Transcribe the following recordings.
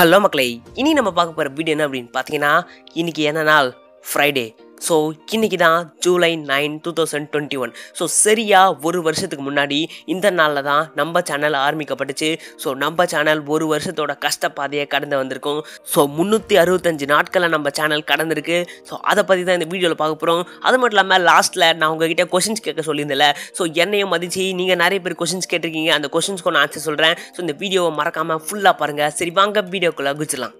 hello மக்களே இனி நம்ம பார்க்க போகிற வீடியோ என்ன அப்படின்னு பார்த்தீங்கன்னா இன்னைக்கு என்ன நாள் ஃப்ரைடே ஸோ இன்னைக்கு தான் July nine two thousand twenty one so சரியாக ஒரு வருஷத்துக்கு முன்னாடி இந்த நாளில் தான் நம்ம சேனல் ஆரம்பிக்கப்பட்டுச்சு ஸோ நம்ம சேனல் ஒரு வருஷத்தோட கஷ்டப்பாதையை கடந்து வந்திருக்கோம் ஸோ முந்நூற்றி அறுபத்தஞ்சு நாட்களை நம்ம சேனல் கடந்திருக்கு ஸோ அதை பற்றி தான் இந்த வீடியோவில் பார்க்க போகிறோம் அது மட்டும் இல்லாமல் லாஸ்ட்டில் நான் உங்ககிட்ட கொஷின்ஸ் கேட்க சொல்லியிருந்தேன்ல ஸோ என்னையும் மதிச்சு நீங்கள் நிறைய பேர் கொஷின்ஸ் கேட்டிருக்கீங்க அந்த கொஷின்ஸ்க்கு நான் ஆன்சர் சொல்கிறேன் ஸோ இந்த வீடியோவை மறக்காமல் ஃபுல்லாக பாருங்கள் சரி வாங்க வீடியோக்குள்ளே குச்சிடலாம்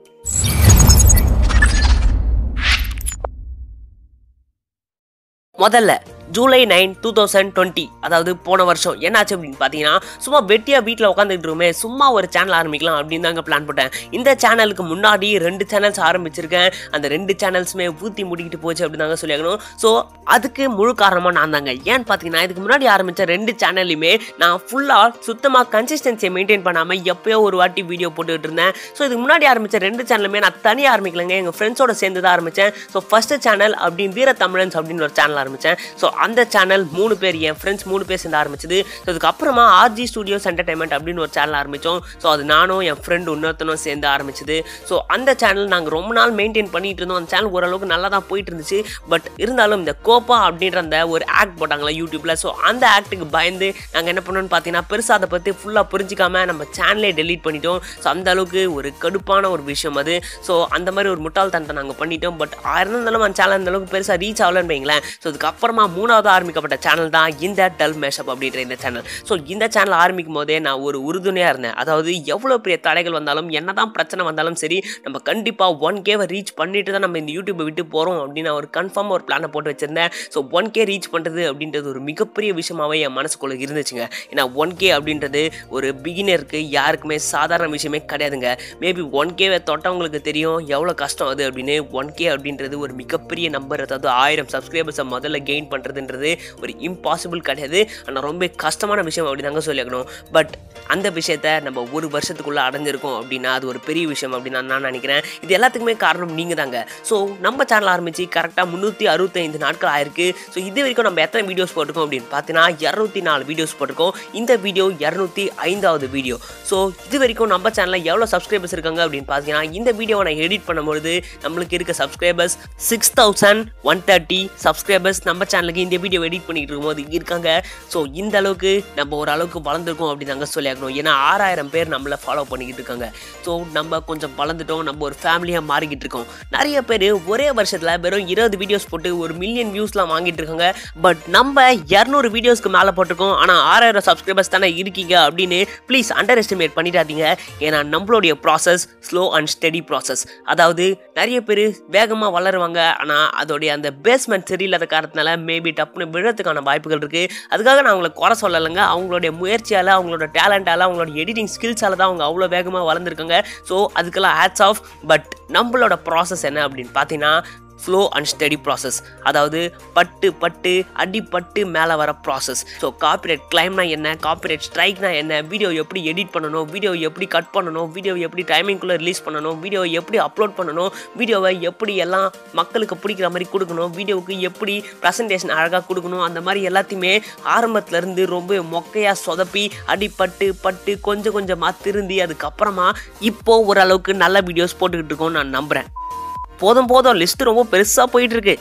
முதல்ல July nine two thousand twenty அதாவது போன வருஷம் என்னாச்சு அப்படின்னு பார்த்தீங்கன்னா சும்மா வெட்டியாக வீட்டில் உட்காந்துட்டு இருக்கோமே சும்மா ஒரு சேனல் ஆரம்பிக்கலாம் அப்படின்னு தாங்க பிளான் போட்டேன் இந்த சேனலுக்கு முன்னாடி ரெண்டு சேனல்ஸ் ஆரம்பிச்சிருக்கேன் அந்த ரெண்டு சேனல்ஸுமே ஊற்றி முடிக்கிட்டு போச்சு அப்படின்னு தாங்க சொல்லியாகணும் ஸோ அதுக்கு முழு காரணமாக நான் தாங்க ஏன்னு பார்த்தீங்கன்னா இதுக்கு முன்னாடி ஆரம்பித்த ரெண்டு சேனல்லையுமே நான் ஃபுல்லாக சுத்தமாக கன்சிஸ்டன்சியை மெயின்டைன் பண்ணாமல் எப்பயோ ஒரு வாட்டி வீடியோ போட்டுக்கிட்டு இருந்தேன் ஸோ இதுக்கு முன்னாடி ஆரம்பித்த ரெண்டு சேனலுமே நான் தனியாக ஆரம்பிக்கலங்க எங்கள் ஃப்ரெண்ட்ஸோட சேர்ந்து தான் ஆரம்பித்தேன் ஸோ ஃபஸ்ட்டு சேனல் அப்படின்னு வீர தமிழன்ஸ் அப்படின்னு ஒரு சேனல் ஆரம்பித்தேன் ஸோ அந்த சேனல் மூணு பேர் என் ஃப்ரெண்ட்ஸ் மூணு பேர் சேர்ந்து ஆரம்பிச்சது ஸோ அதுக்கப்புறமா ஆர்ஜி ஸ்டுடியோஸ் என்டர்டைன்மெண்ட் அப்படின்னு ஒரு சேனல் ஆரம்பித்தோம் ஸோ அது நானும் என் ஃப்ரெண்டு இன்னொருத்தனும் சேர்ந்து ஆரம்பிச்சது ஸோ அந்த சேனல் நாங்கள் ரொம்ப நாள் மெயின்டைன் பண்ணிட்டு இருந்தோம் அந்த சேனல் ஓரளவுக்கு நல்லா தான் போயிட்டு இருந்துச்சு பட் இருந்தாலும் இந்த கோப்பா அப்படின்ற அந்த ஒரு ஆக்ட் போட்டாங்களா யூடியூப்ல ஸோ அந்த ஆக்ட்டுக்கு பயந்து நாங்கள் என்ன பண்ணோம்னு பார்த்தீங்கன்னா பெருசாக அதை பற்றி ஃபுல்லாக புரிஞ்சிக்காம நம்ம சேனலே டெலீட் பண்ணிட்டோம் ஸோ அந்த அளவுக்கு ஒரு கடுப்பான ஒரு விஷயம் அது ஸோ அந்த மாதிரி ஒரு முட்டாள்தனத்தை நாங்கள் பண்ணிட்டோம் பட் இருந்தாலும் அந்த சேனல் அந்த அளவுக்கு பெருசாக ரீச் ஆகலன்னு வைங்களேன் ஸோ அதுக்கப்புறமா மூணாவது ஆரம்பிக்கப்பட்ட சேனல் தான் இந்த டல் மேஷப் அப்படின்ற இந்த சேனல் ஸோ இந்த சேனல் ஆரம்பிக்கும் போதே நான் ஒரு உறுதுணையாக இருந்தேன் அதாவது எவ்வளோ பெரிய தடைகள் வந்தாலும் என்னதான் பிரச்சனை வந்தாலும் சரி நம்ம கண்டிப்பாக ஒன் கேவை ரீச் பண்ணிட்டு தான் நம்ம இந்த யூடியூப்பை விட்டு போகிறோம் அப்படின்னு நான் ஒரு கன்ஃபார்மாக ஒரு பிளானை போட்டு வச்சிருந்தேன் ஸோ ஒன் கே ரீச் பண்ணுறது அப்படின்றது ஒரு மிகப்பெரிய விஷயமாவே என் மனசுக்குள்ள இருந்துச்சுங்க ஏன்னா ஒன் கே அப்படின்றது ஒரு பிகினருக்கு யாருக்குமே சாதாரண விஷயமே கிடையாதுங்க மேபி ஒன் கேவை தொட்டவங்களுக்கு தெரியும் எவ்வளோ கஷ்டம் அது அப்படின்னு ஒன் கே அப்படின்றது ஒரு மிகப்பெரிய நம்பர் அதாவது ஆயிரம் சப்ஸ்கிரைபர்ஸை முதல்ல கெயின் பண்ணுறதுன்றது ஒரு இம்பாசிபிள் கிடையாது ஆனால் ரொம்ப கஷ்டமான விஷயம் அப்படி தாங்க சொல்லிக்கணும் பட் அந்த விஷயத்த நம்ம ஒரு வருஷத்துக்குள்ளே அடைஞ்சிருக்கோம் அப்படின்னா அது ஒரு பெரிய விஷயம் அப்படின்னு நான் நினைக்கிறேன் இது எல்லாத்துக்குமே காரணம் நீங்கள் தாங்க ஸோ நம்ம சேனல் ஆரம்பித்து கரெக்டாக முந்நூற்றி அறுபத்தைந்து நாட்கள் ஆயிருக்கு ஸோ இது வரைக்கும் நம்ம எத்தனை வீடியோஸ் போட்டிருக்கோம் அப்படின்னு பார்த்தீங்கன்னா இரநூத்தி நாலு வீடியோஸ் போட்டிருக்கோம் இந்த வீடியோ இரநூத்தி ஐந்தாவது வீடியோ ஸோ இது வரைக்கும் நம்ம சேனலில் எவ்வளோ சப்ஸ்கிரைபர்ஸ் இருக்காங்க அப்படின்னு பார்த்தீங்கன்னா இந்த வீடியோவை நான் எடிட் பண்ணும்பொழுது நம்மளுக்கு இருக்க subscribers six thousand one thirty subscribers நம்ம சேனலுக்கு இந்த வீடியோ எடிட் பண்ணிட்டு இருக்கும்போது இருக்காங்க ஸோ இந்த அளவுக்கு நம்ம ஓரளவுக்கு வளர்ந்துருக்கோம் அப்படின்னு தாங்க சொல்லியாகணும் ஏன்னா ஆறாயிரம் பேர் நம்மளை ஃபாலோ பண்ணிக்கிட்டு இருக்காங்க ஸோ நம்ம கொஞ்சம் வளர்ந்துட்டோம் நம்ம ஒரு ஃபேமிலியாக மாறிக்கிட்டு இருக்கோம் நிறைய பேர் ஒரே வருஷத்தில் வெறும் இருபது வீடியோஸ் போட்டு ஒரு மில்லியன் வியூஸ்லாம் வாங்கிட்டு இருக்காங்க பட் நம்ம இரநூறு வீடியோஸ்க்கு மேலே போட்டிருக்கோம் ஆனால் ஆறாயிரம் சப்ஸ்கிரைபர்ஸ் தானே இருக்கீங்க அப்படின்னு ப்ளீஸ் அண்டர் எஸ்டிமேட் பண்ணிடாதீங்க ஏன்னா நம்மளுடைய process slow and steady process அதாவது நிறைய பேர் வேகமாக வளருவாங்க ஆனால் அதோடைய அந்த பேஸ்மெண்ட் சரியில்லாத காரணத்தினால மேபி டப்புன்னு விழறதுக்கான வாய்ப்புகள் இருக்குது அதுக்காக நான் அவங்களை குறை சொல்லலைங்க அவங்களுடைய முயற்சியால் அவங்களோட டேலண்டால் அவங்களோட எடிட்டிங் ஸ்கில்ஸால் தான் அவங்க அவ்வளோ வேகமாக வளர்ந்துருக்காங்க ஸோ அதுக்கெல்லாம் ஹேட்ஸ் ஆஃப் பட் நம்மளோட ப்ராசஸ் என்ன அப்படின்னு பார்த்தீங்கன்னா ஸ்லோ அண்ட் ஸ்டடி ப்ராசஸ் அதாவது பட்டு பட்டு அடிப்பட்டு மேலே வர ப்ராசஸ் ஸோ காப்பிரைட் கிளைம்னா என்ன காப்பிரைட் ஸ்ட்ரைக்னா என்ன வீடியோ எப்படி எடிட் பண்ணணும் வீடியோ எப்படி கட் பண்ணணும் வீடியோ எப்படி டைமிங்குள்ளே ரிலீஸ் பண்ணணும் வீடியோ எப்படி அப்லோட் பண்ணணும் வீடியோவை எப்படி எல்லாம் மக்களுக்கு பிடிக்கிற மாதிரி கொடுக்கணும் வீடியோவுக்கு எப்படி ப்ரெசன்டேஷன் அழகாக கொடுக்கணும் அந்த மாதிரி எல்லாத்தையுமே ஆரம்பத்துலேருந்து ரொம்ப மொக்கையாக சொதப்பி அடிப்பட்டு பட்டு கொஞ்சம் கொஞ்சமாக திருந்தி அதுக்கப்புறமா இப்போ ஓரளவுக்கு நல்ல வீடியோஸ் போட்டுக்கிட்டு இருக்கோம் நான் நம்புகிறேன் போதும் போதும் லிஸ்ட் ரொம்ப பெருசாக போயிட்டு இருக்கு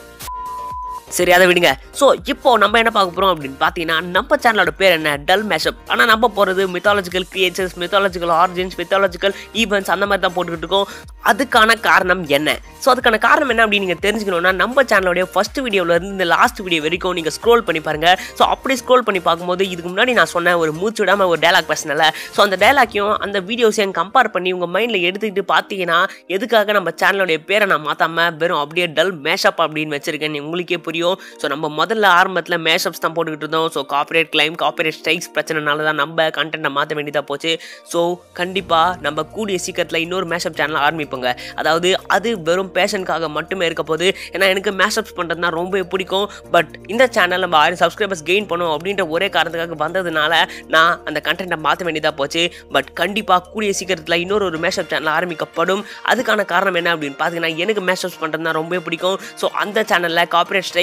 சரி அதை விடுங்க ஸோ இப்போ நம்ம என்ன பார்க்க போகிறோம் அப்படின்னு பார்த்தீங்கன்னா நம்ம சேனலோட பேர் என்ன டல் மேஷப் ஆனால் நம்ம போகிறது mythological creatures mythological origins mythological events அந்த மாதிரி தான் போட்டுக்கிட்டு இருக்கோம் அதுக்கான காரணம் என்ன ஸோ அதுக்கான காரணம் என்ன அப்படின்னு நீங்கள் தெரிஞ்சுக்கணும்னா நம்ம சேனலோடைய ஃபர்ஸ்ட் வீடியோவிலேருந்து இந்த லாஸ்ட் வீடியோ வரைக்கும் நீங்கள் ஸ்க்ரோல் பண்ணி பாருங்கள் ஸோ அப்படி ஸ்க்ரோல் பண்ணி பார்க்கும்போது இதுக்கு முன்னாடி நான் சொன்ன ஒரு மூச்சு விடாமல் ஒரு டயலாக் பேசினல ஸோ அந்த டயலாக்கையும் அந்த வீடியோஸையும் கம்பேர் பண்ணி உங்கள் மைண்டில் எடுத்துக்கிட்டு பார்த்தீங்கன்னா எதுக்காக நம்ம சேனலோடைய பேரை நான் மாற்றாமல் வெறும் அப்படியே டல் மேஷப் அப்படின்னு வச்சிருக்கேன் உங்களுக்கே புரியும் ஸோ நம்ம முதல்ல ஆரம்பத்தில் மேஷப்ஸ் தான் போட்டுக்கிட்டு இருந்தோம் so copyright claim copyright strikes பிரச்சனைனால தான் நம்ம கண்டென்ட்டை மாற்ற வேண்டியதாக போச்சு ஸோ கண்டிப்பாக நம்ம கூடிய சீக்கிரத்தில் இன்னொரு மேஷப் சேனல் ஆரம்பிப்போங்க அதாவது அது வெறும் பேஷனுக்காக மட்டுமே இருக்க போது ஏன்னா எனக்கு மேஷப்ஸ் பண்ணுறதுனா ரொம்ப பிடிக்கும் பட் இந்த சேனல் நம்ம ஆயிரம் சப்ஸ்கிரைபர்ஸ் கெயின் பண்ணும் அப்படின்ற ஒரே காரணத்துக்காக வந்ததுனால நான் அந்த கண்டென்ட்டை மாற்ற வேண்டியதாக போச்சு பட் கண்டிப்பாக கூடிய சீக்கிரத்தில் இன்னொரு ஒரு மேஷப் சேனல் ஆரம்பிக்கப்படும் அதுக்கான காரணம் என்ன அப்படின்னு பார்த்தீங்கன்னா எனக்கு மேஷப்ஸ் பண்ணுறதுனா ரொம்ப பிடிக்கும் ஸோ அந்த சேனலில் காப்பரேட் ஸ்ட்ரைக்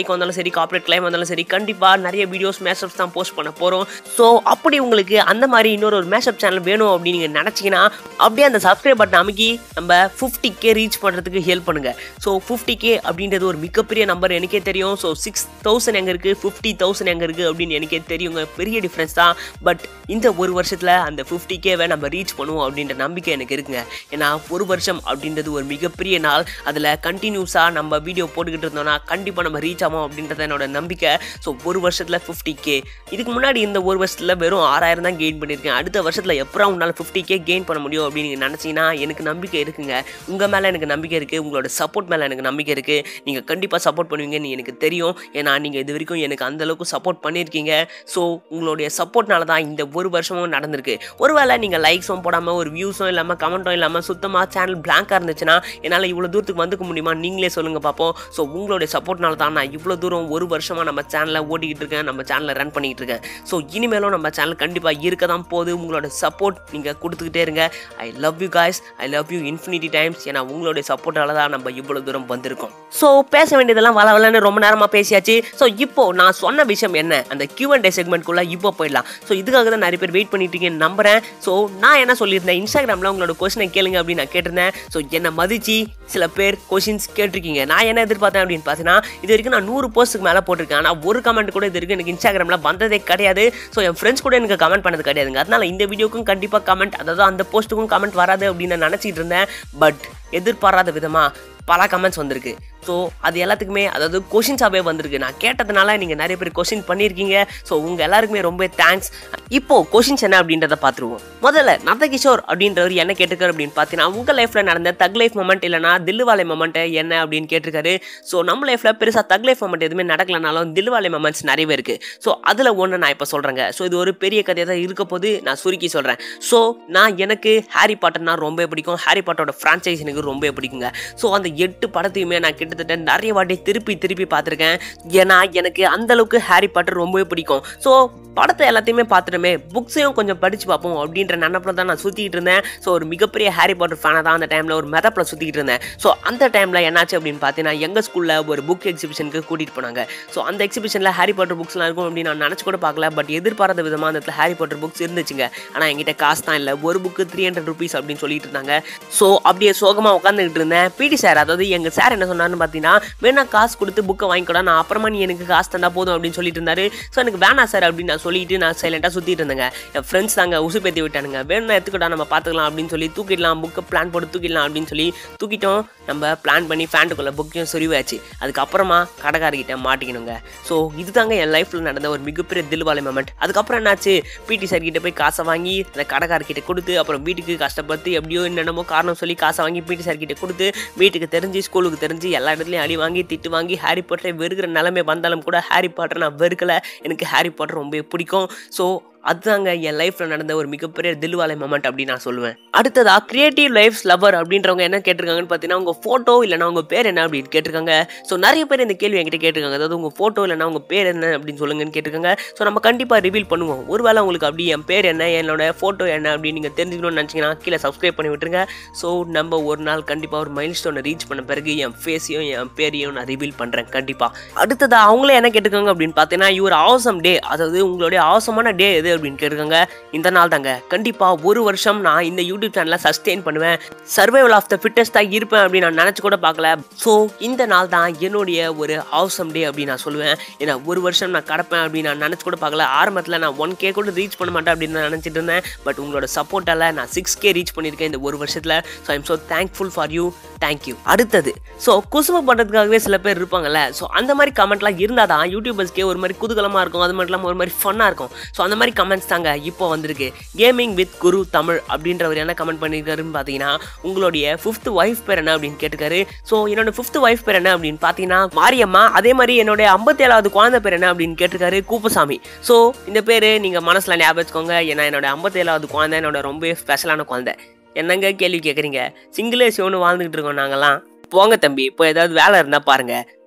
ஸ்ட்ரைக் வந்தாலும் சரி கார்பரேட் கிளைம் வந்தாலும் சரி கண்டிப்பாக நிறைய வீடியோஸ் மேஷப்ஸ் தான் போஸ்ட் பண்ண போகிறோம் ஸோ அப்படி உங்களுக்கு அந்த மாதிரி இன்னொரு ஒரு மேஷப் சேனல் வேணும் அப்படின்னு நீங்கள் நினச்சிங்கன்னா அப்படியே அந்த சப்ஸ்கிரைப் பட்டன் அமைக்கி நம்ம ஃபிஃப்டி கே ரீச் பண்ணுறதுக்கு ஹெல்ப் பண்ணுங்கள் ஸோ ஃபிஃப்டி கே அப்படின்றது ஒரு மிகப்பெரிய நம்பர் எனக்கே தெரியும் ஸோ சிக்ஸ் தௌசண்ட் எங்கே இருக்குது ஃபிஃப்டி தௌசண்ட் எங்கே இருக்குது அப்படின்னு எனக்கே தெரியுங்க பெரிய டிஃப்ரென்ஸ் தான் பட் இந்த ஒரு வருஷத்தில் அந்த ஃபிஃப்டி கேவை நம்ம ரீச் பண்ணுவோம் அப்படின்ற நம்பிக்கை எனக்கு இருக்குங்க ஏன்னா ஒரு வருஷம் அப்படின்றது ஒரு மிகப்பெரிய நாள் அதில் கண்டினியூஸாக நம்ம வீடியோ போட்டுக்கிட்டு இருந்தோம்னா கண்டிப்பாக நம்ம ரீச் ஆகும் அப்படின்றது என்னோட நம்பிக்கை ஸோ ஒரு வருஷத்தில் ஃபிஃப்டி கே இதுக்கு முன்னாடி இந்த ஒரு வருஷத்தில் வெறும் ஆறாயிரம் தான் கெயின் பண்ணியிருக்கேன் அடுத்த வருஷத்தில் எப்போ உன்னால் ஃபிஃப்டி கே கெயின் பண்ண முடியும் அப்படின்னு நீங்கள் நினச்சிங்கன்னா எனக்கு நம்பிக்கை இருக்குங்க உங்கள் மேலே எனக்கு நம்பிக்கை இருக்குது உங்களோட சப்போர்ட் மேலே எனக்கு நம்பிக்கை இருக்குது நீங்கள் கண்டிப்பாக சப்போர்ட் பண்ணுவீங்கன்னு எனக்கு தெரியும் ஏன்னா நீங்கள் இது வரைக்கும் எனக்கு அந்தளவுக்கு சப்போர்ட் பண்ணியிருக்கீங்க ஸோ உங்களுடைய சப்போர்ட்னால தான் இந்த ஒரு வருஷமும் நடந்திருக்கு ஒருவேளை நீங்கள் லைக்ஸும் போடாமல் ஒரு வியூஸும் இல்லாமல் கமெண்ட்டும் இல்லாமல் சுத்தமாக சேனல் பிளாங்காக இருந்துச்சுன்னா என்னால் இவ்வளோ தூரத்துக்கு வந்துக்க முடியுமா நீங்களே சொல்லுங்கள் பார்ப்போம் ஸோ உங்களுடைய சப்போர்ட்னால தான் நான் இவ்வளோ தூரம் ஒரு வருஷமாக நம்ம சேனலை ஓட்டிக்கிட்டு இருக்கேன் நம்ம சேனலை ரன் பண்ணிக்கிட்டு இருக்கேன் ஸோ இனிமேலும் நம்ம சேனல் கண்டிப்பாக இருக்க தான் போகுது உங்களோட சப்போர்ட் நீங்கள் கொடுத்துக்கிட்டே இருங்க I love you guys I love you infinity times ஏன்னா உங்களுடைய சப்போர்ட்டால தான் நம்ம இவ்வளோ தூரம் வந்திருக்கோம் ஸோ பேச வேண்டியதெல்லாம் வள வளன்னு ரொம்ப நேரமாக பேசியாச்சு ஸோ இப்போ நான் சொன்ன விஷயம் என்ன அந்த கியூ அண்ட் டே செக்மெண்ட்குள்ளே இப்போ போயிடலாம் ஸோ இதுக்காக தான் நிறைய பேர் வெயிட் பண்ணிட்டு இருக்கீங்கன்னு நம்புறேன் ஸோ நான் என்ன சொல்லியிருந்தேன் இன்ஸ்டாகிராமில் உங்களோட கொஸ்டினை கேளுங்க அப்படின்னு நான் கேட்டிருந்தேன் ஸோ என்னை மதிச்சு சில பேர் கொஷின்ஸ் கேட்டிருக்கீங்க நான் என்ன எதிர்பார்த்தேன் அப்படின்னு பார்த்தீங்கன்னா இது வரைக்கும் நான் நூறு போஸ்ட்டுக்கு மேலே போட்டிருக்கேன் ஆனால் ஒரு கமெண்ட் கூட இது வரைக்கும் எனக்கு இன்ஸ்டாகிராமில் வந்ததே கிடையாது ஸோ என் ஃப்ரெண்ட்ஸ் கூட எனக்கு கமெண்ட் பண்ணது கிடையாதுங்க அதனால இந்த வீடியோக்கும் கண்டிப்பாக கமெண்ட் அதாவது அந்த போஸ்ட்டுக்கும் கமெண்ட் வராது அப்படின்னு நான் நினச்சிட்டு இருந்தேன் பட் எதிர்பாராத விதமாக பல கமெண்ட்ஸ் வந்திருக்கு ஸோ அது எல்லாத்துக்குமே அதாவது கொஷின்ஸாகவே வந்திருக்கு நான் கேட்டதுனால நீங்கள் நிறைய பேர் கொஷின் பண்ணியிருக்கீங்க ஸோ உங்கள் எல்லாருக்குமே ரொம்ப தேங்க்ஸ் இப்போ கொஷின்ஸ் என்ன அப்படின்றத பார்த்துருவோம் முதல்ல நந்தகிஷோர் அப்படின்றவர் என்ன கேட்டிருக்காரு அப்படின்னு பார்த்தீங்கன்னா உங்கள் லைஃப்பில் நடந்த தக் லைஃப் மொமெண்ட் இல்லைனா தில்லுவாலை மொமெண்ட் என்ன அப்படின்னு கேட்டிருக்காரு ஸோ நம்ம லைஃப்பில் பெருசாக தக் லைஃப் மொமெண்ட் எதுவுமே நடக்கலனாலும் தில்லுவாலை மொமெண்ட்ஸ் நிறையவே இருக்குது ஸோ அதில் ஒன்று நான் இப்போ சொல்கிறேங்க ஸோ இது ஒரு பெரிய கதையாக தான் இருக்க போது நான் சுருக்கி சொல்கிறேன் ஸோ நான் எனக்கு ஹாரி பாட்டர்னா ரொம்ப பிடிக்கும் ஹாரி பாட்டரோட ஃப்ரான்ச்சைஸ் எனக்கு ரொம்ப பிடிக்குங்க ஸோ அந்த எட்டு படத்தையுமே நான் கிட்டத்தட்ட நிறைய வாட்டி திருப்பி திருப்பி பார்த்துருக்கேன் ஏன்னா எனக்கு அந்த அளவுக்கு ஹாரி பாட்டர் ரொம்பவே பிடிக்கும் ஸோ படத்தை எல்லாத்தையுமே பார்த்துட்டுமே புக்ஸையும் கொஞ்சம் படித்து பார்ப்போம் அப்படின்ற நினப்பில் தான் நான் சுற்றிக்கிட்டு இருந்தேன் ஸோ ஒரு மிகப்பெரிய ஹாரி பாட்டர் ஃபேனாக தான் அந்த டைமில் ஒரு மெதப்பில் சுற்றிக்கிட்டு இருந்தேன் ஸோ அந்த டைமில் என்னாச்சு அப்படின்னு பார்த்தீங்கன்னா எங்கள் ஸ்கூலில் ஒரு புக் எக்ஸிபிஷனுக்கு கூட்டிகிட்டு போனாங்க ஸோ அந்த எக்ஸிபிஷனில் ஹாரி பாட்டர் புக்ஸ்லாம் இருக்கும் அப்படின்னு நான் நினச்சி கூட பார்க்கல பட் எதிர்பாராத விதமாக அந்த இடத்துல ஹாரி பாட்டர் புக்ஸ் இருந்துச்சுங்க ஆனால் என்கிட்ட காசு தான் இல்லை ஒரு புக்கு த்ரீ ஹண்ட்ரட் ருபீஸ் அப்படின்னு சொல்லிட்டு இருந்தாங்க ஸோ அப்படியே சோகமாக உட்காந்துக்கிட்டு இருந்தேன் பிடி சார் அதாவது எங்கள் சார் என்ன சொன்னார்னு பார்த்தீங்கன்னா வேணா காசு கொடுத்து புக்கை வாங்கிக்கூட நான் அப்புறமா நீ எனக்கு காசு தந்தா போதும் அப்படின்னு சொல்லிட்டு இருந்தாரு ஸோ எனக்கு வேணாம் சார் அப்படின்னு நான் சொல்லிட்டு நான் சைலண்டாக சுற்றிட்டு இருந்தேங்க என் ஃப்ரெண்ட்ஸ் தாங்க உசு பேத்தி விட்டானுங்க வேணா எடுத்துக்கிட்டா நம்ம பார்த்துக்கலாம் அப்படின்னு சொல்லி தூக்கிடலாம் புக்கை பிளான் போட்டு தூக்கிடலாம் அப்படின்னு சொல்லி தூக்கிட்டோம் நம்ம பிளான் பண்ணி ஃபேண்ட்டுக்குள்ளே புக்கையும் சொருவாச்சு அதுக்கப்புறமா கடைக்காரர்கிட்ட மாட்டிக்கணுங்க ஸோ இதுதாங்க என் லைஃப்பில் நடந்த ஒரு மிகப்பெரிய தில்வாலை மொமெண்ட் அதுக்கப்புறம் என்னாச்சு பிடி சார் கிட்ட போய் காசை வாங்கி அந்த கடைக்காரர்கிட்ட கொடுத்து அப்புறம் வீட்டுக்கு கஷ்டப்பட்டு எப்படியோ என்னென்னமோ காரணம் சொல்லி காசை வாங்கி பிடி சார் கிட்ட கொடுத்து வீட்டுக்கு தெரிஞ்சு ஸ்கூலுக்கு தெரிஞ்சு எல்லா இடத்துலையும் அடி வாங்கி திட்டு வாங்கி ஹாரி பாட்டரை வெறுக்கிற நிலைமை வந்தாலும் கூட ஹாரி பாட்டரை நான் வெறுக்கல எனக்கு ஹாரி பாட்டர் ரொம்ப பிடிக்கும் ஸோ அதுதாங்க என் லைஃப்பில் நடந்த ஒரு மிகப்பெரிய தில்வாலை மொமெண்ட் அப்படின்னு நான் சொல்லுவேன் அடுத்ததா கிரியேட்டிவ் லைஃப்ஸ் லவர் அப்படின்றவங்க என்ன கேட்டிருக்காங்கன்னு பார்த்தீங்கன்னா உங்கள் ஃபோட்டோ இல்லைனா உங்கள் பேர் என்ன அப்படின்னு கேட்டிருக்காங்க ஸோ நிறைய பேர் இந்த கேள்வி என்கிட்ட கேட்டிருக்காங்க அதாவது உங்கள் ஃபோட்டோ இல்லைனா உங்கள் பேர் என்ன அப்படின்னு சொல்லுங்கன்னு கேட்டிருக்காங்க ஸோ நம்ம கண்டிப்பாக ரிவீல் பண்ணுவோம் ஒருவேளை உங்களுக்கு அப்படி என் பேர் என்ன என்னோட ஃபோட்டோ என்ன அப்படின்னு நீங்கள் தெரிஞ்சுக்கணும்னு நினச்சிங்கன்னா கீழே சப்ஸ்கிரைப் பண்ணி விட்டுருங்க ஸோ நம்ம ஒரு நாள் கண்டிப்பாக ஒரு மைல் ஸ்டோனை ரீச் பண்ண பிறகு என் ஃபேஸையும் என் பேரையும் நான் ரிவீல் பண்ணுறேன் கண்டிப்பாக அடுத்ததா அவங்களே என்ன கேட்டிருக்காங்க அப்படின்னு பார்த்தீங்கன்னா இவர் ஆசம் டே அதாவது உங்களுடைய ஆசமான டே எது அப்படின்னு கேட்டிருக்காங்க இந்த நாள் தாங்க கண்டிப்பாக ஒரு வருஷம் நான் இந்த யூடியூப் சேனலை சஸ்டெயின் பண்ணுவேன் சர்வைவல் ஆஃப் த ஃபிட்டஸ்டாக இருப்பேன் அப்படின்னு நான் நினச்சி கூட பார்க்கல ஸோ இந்த நாள் தான் என்னுடைய ஒரு ஆசம் டே அப்படின்னு நான் சொல்லுவேன் ஏன்னா ஒரு வருஷம் நான் கடப்பேன் அப்படின்னு நான் நினச்சி கூட பார்க்கல ஆரம்பத்தில் நான் ஒன் கே கூட ரீச் பண்ண மாட்டேன் அப்படின்னு நான் நினச்சிட்டு இருந்தேன் பட் உங்களோட சப்போர்ட்டால் நான் சிக்ஸ் கே ரீச் பண்ணியிருக்கேன் இந்த ஒரு வருஷத்தில் so I'm so thankful for you thank you அடுத்தது ஸோ குசும பண்ணுறதுக்காகவே சில பேர் இருப்பாங்கல்ல ஸோ அந்த மாதிரி கமெண்ட்லாம் இருந்தால் தான் யூடியூபர்ஸ்க்கே ஒரு மாதிரி குதூகலமாக இருக்கும் அது மட்டும் இல்லாமல் ஒரு மாதிரி ஃபன்னாக இருக்கும் ஸோ அந்த மாதிரி கமெண்ட்ஸ் தாங்க இப்போ வந்திருக்கு கேமிங் வித் குரு தமிழ் அப்படின்றவர் என்ன கமெண்ட் பண்ணியிருக்காருன்னு பார்த்தீங்கன்னா உங்களுடைய ஃபிஃப்த் ஒய்ஃப் பேர் என்ன அப்படின்னு கேட்டிருக்காரு ஸோ என்னோட ஃபிஃப்த் ஒய்ஃப் பேர் என்ன அப்படின்னு பார்த்தீங்கன்னா மாரியம்மா அதே மாதிரி என்னுடைய ஐம்பத்தேழாவது குழந்தை பேர் என்ன அப்படின்னு கேட்டிருக்காரு கூப்பசாமி ஸோ இந்த பேர் நீங்கள் மனசில் ஞாபகம் வச்சுக்கோங்க ஏன்னா என்னோட ஐம்பத்தேழாவது குழந்தை என்னோட ரொம்ப ஸ்பெஷலான குழந்தை என்னங்க கேள்வி கேட்குறீங்க சிங்கிளே சிவனு வாழ்ந்துக்கிட்டு இருக்கோம் நாங்களாம் போங்க தம்பி இப்போ ஏதாவது வேலை இருந்தால் பாருங்க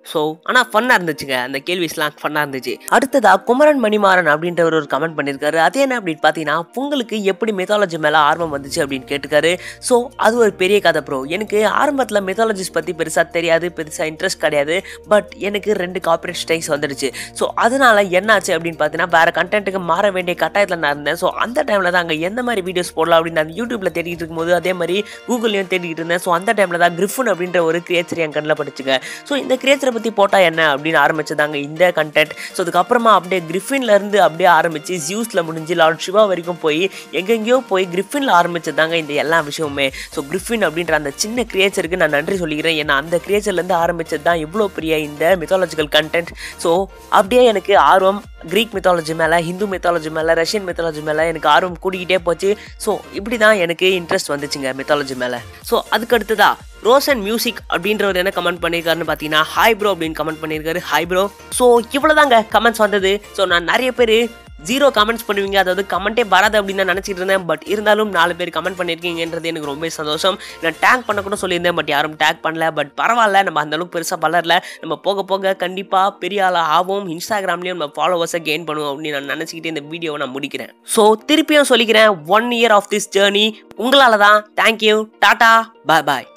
ஸோ ஆனால் ஃபன்னாக இருந்துச்சுங்க அந்த கேள்விஸ்லாம் ஃபன்னாக இருந்துச்சு அடுத்ததா குமரன் மணிமாறன் அப்படின்றவர் ஒரு கமெண்ட் பண்ணியிருக்காரு அது என்ன அப்படின்னு பார்த்தீங்கன்னா உங்களுக்கு எப்படி மெத்தாலஜி மேலே ஆர்வம் வந்துச்சு அப்படின்னு கேட்டுக்காரு ஸோ அது ஒரு பெரிய கதை ப்ரோ எனக்கு ஆரம்பத்தில் மெத்தாலஜிஸ் பற்றி பெருசாக தெரியாது பெருசாக இன்ட்ரெஸ்ட் கிடையாது பட் எனக்கு ரெண்டு கார்பரேட் ஸ்ட்ரைக்ஸ் வந்துடுச்சு ஸோ அதனால என்னாச்சு அப்படின்னு பார்த்தீங்கன்னா வேறு கண்டென்ட்டுக்கு மாற வேண்டிய கட்டாயத்தில் நான் இருந்தேன் ஸோ அந்த டைமில் தான் அங்கே எந்த மாதிரி வீடியோஸ் போடலாம் அப்படின்னு நான் யூடியூப்பில் தேடிட்டு இருக்கும்போது அதே மாதிரி கூகுள்லையும் தேடிட்டு இருந்தேன் ஸோ அந்த டைமில் தான் கிரிஃபன் அப்படின்ற ஒரு கிரியேச்சர் என் கண்ணில் படிச்சுங்க ஸோ இந்த கிரியேச்சரை பற்றி போட்டால் என்ன அப்படின்னு ஆரம்பிச்சதாங்க இந்த கண்டென்ட் ஸோ அதுக்கப்புறமா அப்படியே கிரிஃபின்ல இருந்து அப்படியே ஆரம்பிச்சு ஜியூஸில் முடிஞ்சு லார்ட் சிவா வரைக்கும் போய் எங்கெங்கேயோ போய் கிரிஃபினில் ஆரம்பிச்சதாங்க இந்த எல்லா விஷயமுமே ஸோ கிரிஃபின் அப்படின்ற அந்த சின்ன கிரியேச்சருக்கு நான் நன்றி சொல்லிக்கிறேன் ஏன்னா அந்த கிரியேச்சர்லேருந்து ஆரம்பிச்சது தான் இவ்வளோ பெரிய இந்த மித்தாலஜிக்கல் கண்டென்ட் ஸோ அப்படியே எனக்கு ஆர்வம் கிரீக் மித்தாலஜி மேலே ஹிந்து மித்தாலஜி மேலே ரஷ்யன் மித்தாலஜி மேலே எனக்கு ஆர்வம் கூடிக்கிட்டே போச்சு ஸோ இப்படி தான் எனக்கு இன்ட்ரெஸ்ட் வந்துச்சுங்க மித்தாலஜி மேலே ஸோ அதுக்கு அடுத்ததா ரோசன் மியூசிக் அப்படின்றவர் என்ன கமெண்ட் பண்ணியிருக்காருன்னு பார்த்தீங்கன்னா ஹாய் ப்ரோ அப்படின்னு கமெண்ட் பண்ணியிருக்காரு ஹாய் ப்ரோ ஸோ இவ்வளோதாங்க கமெண்ட்ஸ் வந்தது ஸோ நான் நிறைய பேர் ஜீரோ கமெண்ட்ஸ் பண்ணுவீங்க அதாவது கமெண்ட்டே வராது அப்படின்னு நான் நினச்சிட்டு இருந்தேன் பட் இருந்தாலும் நாலு பேர் கமெண்ட் பண்ணியிருக்கீங்கன்றது எனக்கு ரொம்ப சந்தோஷம் நான் டேக் பண்ண கூட சொல்லியிருந்தேன் பட் யாரும் டேக் பண்ணல பட் பரவாயில்ல நம்ம அந்த அளவுக்கு பெருசாக வளரல நம்ம போக போக கண்டிப்பாக பெரிய ஆளாக ஆகும் இன்ஸ்டாகிராம்லேயும் நம்ம ஃபாலோவர்ஸை கெயின் பண்ணுவோம் அப்படின்னு நான் நினச்சிக்கிட்டு இந்த வீடியோவை நான் முடிக்கிறேன் ஸோ திருப்பியும் சொல்லிக்கிறேன் one year of this journey உங்களால் தான் தேங்க்யூ டாட்டா பாய் பாய்